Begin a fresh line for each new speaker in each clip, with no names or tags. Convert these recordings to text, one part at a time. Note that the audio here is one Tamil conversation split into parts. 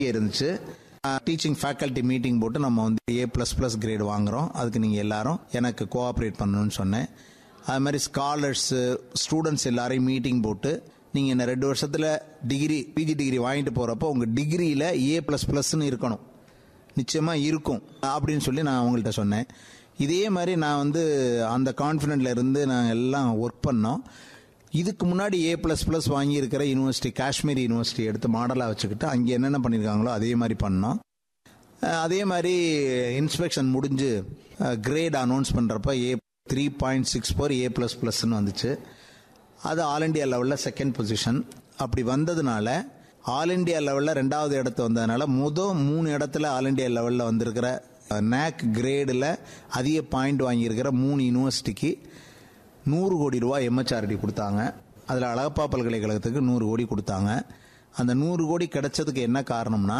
இருந்துச்சு டீச்சிங் ஃபேக்கல்ட்டி மீட்டிங் போட்டு நம்ம வந்து ஏ ப்ளஸ் ப்ளஸ் கிரேட் வாங்குறோம் அதுக்கு நீங்கள் எல்லாரும் எனக்கு கோஆப்ரேட் பண்ணணும்னு சொன்னேன் அது மாதிரி ஸ்காலர்ஸு ஸ்டூடெண்ட்ஸ் எல்லாரையும் மீட்டிங் போட்டு நீங்கள் இந்த ரெண்டு வருஷத்தில் டிகிரி பிஜி டிகிரி வாங்கிட்டு போகிறப்போ உங்கள் டிகிரியில் ஏ ப்ளஸ் ப்ளஸ்ன்னு இருக்கணும் நிச்சயமாக இருக்கும் அப்படின்னு சொல்லி நான் அவங்கள்ட்ட சொன்னேன் இதே மாதிரி நான் வந்து அந்த கான்ஃபிடென்ட்ல இருந்து நாங்கள் எல்லாம் ஒர்க் பண்ணோம் இதுக்கு முன்னாடி ஏ ப்ளஸ் ப்ளஸ் வாங்கியிருக்கிற யூனிவர்சிட்டி காஷ்மீர் யூனிவர்சிட்டி எடுத்து மாடலாக வச்சுக்கிட்டு அங்கே என்னென்ன பண்ணியிருக்காங்களோ அதே மாதிரி பண்ணோம் அஹ் அதே மாதிரி இன்ஸ்பெக்ஷன் முடிஞ்சு கிரேட் அனௌன்ஸ் பண்ணுறப்ப A three point six four A plus ப்ளஸ்ன்னு வந்துச்சு அது ஆல் இண்டியா லெவலில் செகண்ட் பொசிஷன் அப்படி வந்ததுனால ஆல் இண்டியா லெவலில் ரெண்டாவது இடத்து வந்ததுனால மொதல் மூணு இடத்துல ஆல் இண்டியா லெவலில் வந்திருக்கிற நேக் கிரேடில் அதிக பாயிண்ட் வாங்கியிருக்கிற மூணு யூனிவர்சிட்டிக்கு நூறு கோடி ரூபாய் எம்ஹெச்ஆர்டி கொடுத்தாங்க அதில் அழகப்பா பல்கலைக்கழகத்துக்கு நூறு கோடி கொடுத்தாங்க அந்த நூறு கோடி கிடைச்சதுக்கு என்ன காரணம்னா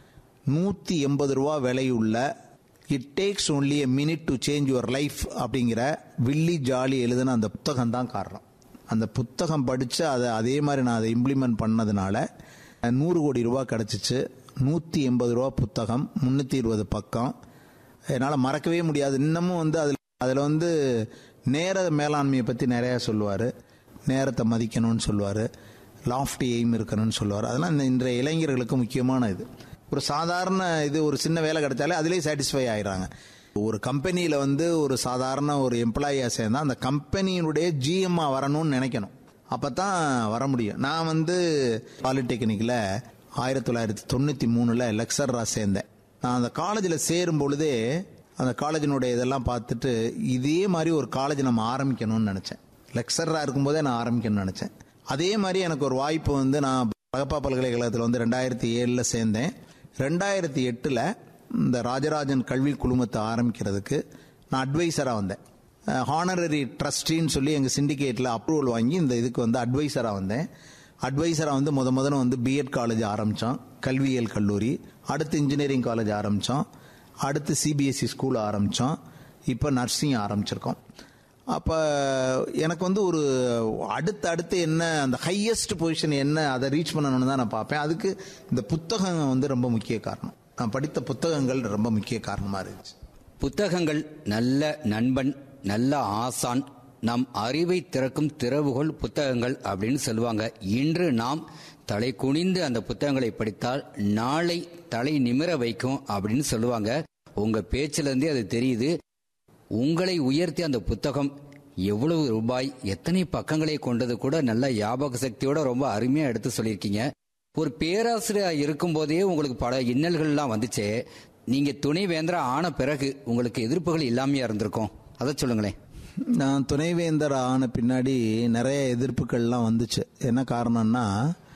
நூற்றி எண்பது ரூபா விலையுள்ள it takes only a minute to change your life அப்படிங்கிற வில்லி ஜாலி எழுதின அந்த புத்தகம் தான் காரணம் அந்த புத்தகம் படித்து அதை அதே மாதிரி நான் அதை இம்ப்ளிமெண்ட் பண்ணதுனால நூறு கோடி ரூபா கிடச்சிச்சு நூற்றி எண்பது ரூபா புத்தகம் முந்நூற்றி இருபது பக்கம் என்னால் மறக்கவே முடியாது இன்னமும் வந்து அதில் அதில் வந்து நேர மேலாண்மையை பற்றி நிறையா சொல்லுவார் நேரத்தை மதிக்கணும்னு சொல்லுவார் லாஃப்டி எய்ம் இருக்கணும்னு சொல்லுவார் அதெல்லாம் இந்த இன்றைய இளைஞர்களுக்கு முக்கியமான இது ஒரு சாதாரண இது ஒரு சின்ன வேலை கிடைச்சாலே அதிலே சாட்டிஸ்ஃபை ஆயிடுறாங்க ஒரு கம்பெனியில் வந்து ஒரு சாதாரண ஒரு எம்ப்ளாயியாக சேர்ந்தா அந்த கம்பெனியினுடைய ஜிஎம்மா வரணும்னு நினைக்கணும் அப்போ தான் வர முடியும் நான் வந்து பாலிடெக்னிக்கில் ஆயிரத்தி தொள்ளாயிரத்தி தொண்ணூற்றி மூணில் லெக்சராக சேர்ந்தேன் நான் அந்த காலேஜில் சேரும் பொழுதே அந்த காலேஜினுடைய இதெல்லாம் பார்த்துட்டு இதே மாதிரி ஒரு காலேஜ் நம்ம ஆரம்பிக்கணும்னு நினச்சேன் லெக்சராக இருக்கும்போதே நான் ஆரம்பிக்கணும்னு நினச்சேன் அதே மாதிரி எனக்கு ஒரு வாய்ப்பு வந்து நான் பகப்பா பல்கலைக்கழகத்தில் வந்து ரெண்டாயிரத்தி ஏழில் சேர்ந்தேன் ரெண்டாயிரத்தி எட்டில் இந்த ராஜராஜன் கல்வி குழுமத்தை ஆரம்பிக்கிறதுக்கு நான் அட்வைசராக வந்தேன் ஹானரரி ட்ரஸ்டின்னு சொல்லி எங்கள் சிண்டிகேட்டில் அப்ரூவல் வாங்கி இந்த இதுக்கு வந்து அட்வைசராக வந்தேன் அட்வைசராக வந்து முத முதல்ல வந்து பிஎட் காலேஜ் ஆரம்பித்தோம் கல்வியியல் கல்லூரி அடுத்து இன்ஜினியரிங் காலேஜ் ஆரம்பித்தோம் அடுத்து சிபிஎஸ்சி ஸ்கூல் ஆரம்பித்தோம் இப்போ நர்சிங் ஆரம்பிச்சிருக்கோம் அப்போ எனக்கு வந்து ஒரு அடுத்து அடுத்து என்ன அந்த ஹையஸ்ட் பொசிஷன் என்ன அதை ரீச் பண்ணணும்னு தான் நான் பார்ப்பேன் அதுக்கு இந்த புத்தகம் வந்து ரொம்ப முக்கிய காரணம் நான் படித்த புத்தகங்கள் ரொம்ப முக்கிய காரணமாக இருந்துச்சு
புத்தகங்கள் நல்ல நண்பன் நல்ல ஆசான் நம் அறிவை திறக்கும் திறவுகோல் புத்தகங்கள் அப்படின்னு சொல்லுவாங்க இன்று நாம் தலை குனிந்து அந்த புத்தகங்களை படித்தால் நாளை தலை நிமிர வைக்கும் அப்படின்னு சொல்லுவாங்க உங்க பேச்சுல இருந்தே அது தெரியுது உங்களை உயர்த்தி அந்த புத்தகம் எவ்வளவு ரூபாய் எத்தனை பக்கங்களை கொண்டது கூட நல்ல ஞாபக சக்தியோட ரொம்ப அருமையா எடுத்து சொல்லியிருக்கீங்க ஒரு பேராசிரியர் இருக்கும்போதே உங்களுக்கு பல இன்னல்கள்லாம் வந்துச்சே நீங்க துணை வேந்தரா ஆன பிறகு உங்களுக்கு எதிர்ப்புகள் இல்லாமையா இருந்திருக்கும் அதை சொல்லுங்களேன்
நான் துணைவேந்தர் ஆன பின்னாடி நிறைய எதிர்ப்புகள்லாம் வந்துச்சு என்ன காரணம்னா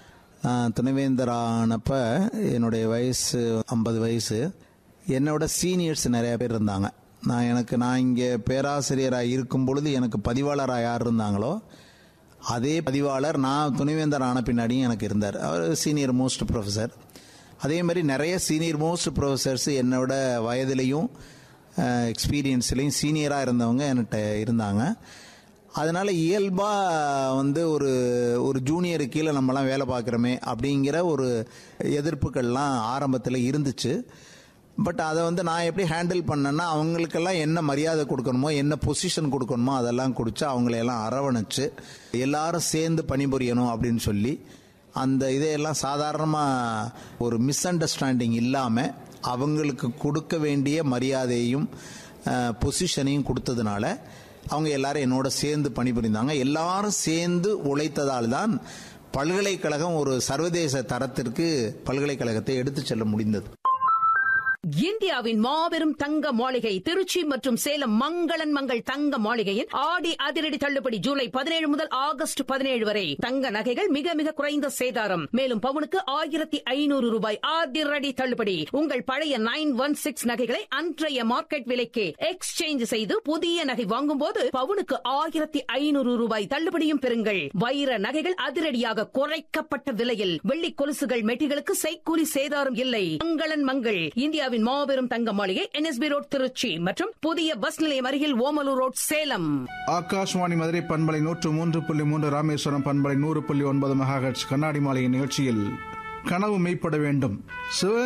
நான் துணைவேந்தர் ஆனப்ப என்னுடைய வயசு ஐம்பது வயசு என்னோட சீனியர்ஸ் நிறைய பேர் இருந்தாங்க நான் எனக்கு நான் இங்கே பேராசிரியராக இருக்கும் பொழுது எனக்கு பதிவாளராக யார் இருந்தாங்களோ அதே பதிவாளர் நான் துணைவேந்தர் ஆன பின்னாடியும் எனக்கு இருந்தார் அவர் சீனியர் மோஸ்ட் ப்ரொஃபஸர் அதே மாதிரி நிறைய சீனியர் மோஸ்ட் ப்ரொஃபஸர்ஸ் என்னோட வயதிலையும் எக்ஸ்பீரியன்ஸ்லையும் சீனியராக இருந்தவங்க என்கிட்ட இருந்தாங்க அதனால் இயல்பாக வந்து ஒரு ஒரு ஜூனியரு கீழே நம்மலாம் வேலை பார்க்குறோமே அப்படிங்கிற ஒரு எதிர்ப்புகள்லாம் ஆரம்பத்தில் இருந்துச்சு பட் அதை வந்து நான் எப்படி ஹேண்டில் பண்ணேன்னா அவங்களுக்கெல்லாம் என்ன மரியாதை கொடுக்கணுமோ என்ன பொசிஷன் கொடுக்கணுமோ அதெல்லாம் கொடுத்து அவங்களையெல்லாம் அரவணைச்சு எல்லாரும் சேர்ந்து பணிபுரியணும் அப்படின்னு சொல்லி அந்த இதையெல்லாம் சாதாரணமாக ஒரு மிஸ் அண்டர்ஸ்டாண்டிங் இல்லாமல் அவங்களுக்கு கொடுக்க வேண்டிய மரியாதையும் பொசிஷனையும் கொடுத்ததுனால அவங்க எல்லாரும் என்னோட சேர்ந்து பணிபுரிந்தாங்க எல்லாரும் சேர்ந்து உழைத்ததால் தான் பல்கலைக்கழகம் ஒரு சர்வதேச தரத்திற்கு பல்கலைக்கழகத்தை எடுத்து செல்ல முடிந்தது
இந்தியாவின் மாபெரும் தங்க மாளிகை திருச்சி மற்றும் சேலம் மங்களன் மங்கள் தங்க மாளிகையின் ஆடி அதிரடி தள்ளுபடி ஜூலை பதினேழு முதல் ஆகஸ்ட் பதினேழு வரை தங்க நகைகள் மிக மிக குறைந்த சேதாரம் மேலும் பவுனுக்கு ஆயிரத்தி ஐநூறு ரூபாய் அதிரடி தள்ளுபடி உங்கள் பழைய நைன் ஒன் சிக்ஸ் நகைகளை அன்றைய மார்க்கெட் விலைக்கு எக்ஸ்சேஞ்ச் செய்து புதிய நகை வாங்கும் போது பவுனுக்கு ஆயிரத்தி ஐநூறு ரூபாய் தள்ளுபடியும் பெறுங்கள் வைர நகைகள் அதிரடியாக குறைக்கப்பட்ட விலையில் வெள்ளி கொலுசுகள் மெட்டிகளுக்கு செய்கூலி சேதாரம் இல்லை மங்களன் மங்கள் இந்தியாவின் மாபெரும் தங்க மாளிகை என்எஸ்பி ரோட் திருச்சி மற்றும் புதிய பஸ் நிலையம் அருகில் ஓமலூர் ரோட் சேலம்
ஆகாஷ்வாணி மதுரை பண்பலை நூற்று மூன்று புள்ளி மூன்று ராமேஸ்வரம் பண்பலை நூறு புள்ளி ஒன்பது மெகாஹெட்ஸ் கண்ணாடி மாளிகை நிகழ்ச்சியில் கனவு மெய்ப்பட வேண்டும் சிவ